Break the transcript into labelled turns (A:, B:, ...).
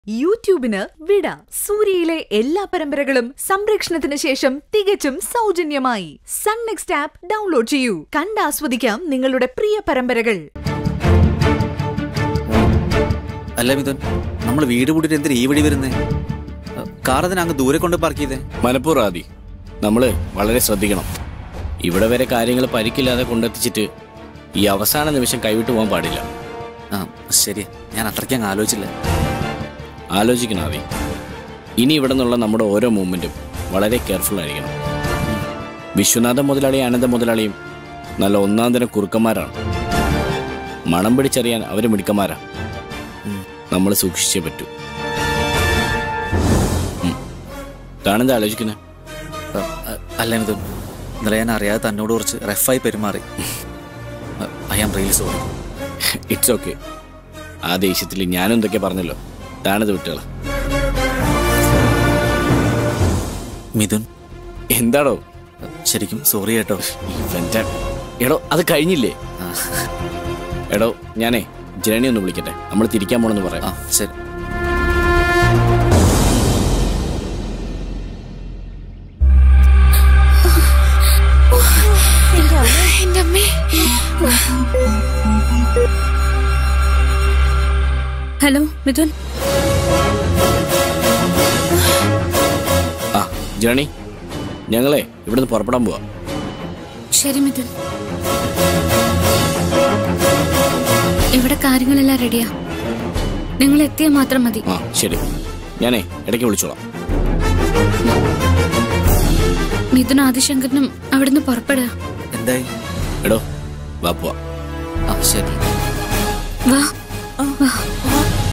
A: യൂട്യൂബിന് വിട സൂര്യയിലെ എല്ലാ പരമ്പരകളും സംരക്ഷണത്തിന് ശേഷം തികച്ചും സൗജന്യമായി സൺ നെക്സ്റ്റ് ആപ്പ് ഡൗൺലോഡ് ചെയ്യൂ കണ്ടാസ്വദിക്കാം നിങ്ങളുടെ പ്രിയ പരമ്പരകൾ
B: അല്ല മിഥുൻ നമ്മൾ വീട് കൂട്ടിട്ട് എന്തിനാ ഈ വഴി വരുന്നേ കാർ അതിന് അങ്ങ് ദൂരെ കൊണ്ട് പാർക്ക് ചെയ്തേ
C: മനഃപൂർവ്വാദി നമ്മൾ വളരെ ശ്രദ്ധിക്കണം ഇവിടെ വരെ കാര്യങ്ങൾ പരിക്കില്ലാതെ കൊണ്ടെത്തിച്ചിട്ട് ഈ അവസാന നിമിഷം കൈവിട്ടു പോകാൻ പാടില്ല
B: ആ ശരി ഞാൻ അത്രയ്ക്ക് അങ്ങ് ആലോചിച്ചില്ല
C: ആലോചിക്കണം ആദി ഇനി ഇവിടെ നിന്നുള്ള നമ്മുടെ ഓരോ മൂവ്മെൻറ്റും വളരെ കെയർഫുൾ ആയിരിക്കണം വിശ്വനാഥ മുതലാളിയും ആനന്ദ മുതലാളിയും നല്ല ഒന്നാം തരം കുറുക്കന്മാരാണ് മണം പിടിച്ചറിയാൻ അവർ മിടുക്കന്മാരാ നമ്മൾ സൂക്ഷിച്ചേ പറ്റൂ ഉം. താനെന്താ ആലോചിക്കുന്നത്
B: ആ, ആ, അല്ല മിഥുൻ ഇന്നലെ ഞാൻ അറിയാതെ തന്നോട് കുറച്ച് റഫായി പെരുമാറി I am really sorry
C: it's okay ആ ദേഷ്യത്തിൽ ഞാനും എന്തൊക്കെ പറഞ്ഞല്ലോ താനത് വിട്ടുകള
B: മിഥുൻ
C: എന്താടോ
B: ശരിക്കും സോറി കേട്ടോ
C: ഇവന്റെ എടോ അത് കഴിഞ്ഞില്ലേ
B: ആ,
C: എടോ ഞാനേ ജേണി ഒന്ന് വിളിക്കട്ടെ നമ്മൾ തിരിക്കാൻ പോണെന്ന്
B: ആ
C: പറയാം
B: ശരി
D: എന്റെ അമ്മേ ഹലോ മിഥുൻ
C: ആ ജേണി ഞങ്ങളെ ഇവിടുന്ന് പുറപ്പെടാൻ പോവാ
D: ശരി മിഥുൻ ഇവിടെ കാര്യങ്ങളെല്ലാം റെഡിയാ നിങ്ങൾ എത്തിയാൽ മാത്രം മതി
C: ആ ശരി ഞാനേ ഇടയ്ക്ക് വിളിച്ചോളാം
D: മിഥുൻ ആദിശങ്കരനും അവിടുന്ന് പുറപ്പെടുക
B: എന്തായി
C: എടോ വാ പോവാ
B: ആ ശരി
D: വാ വാ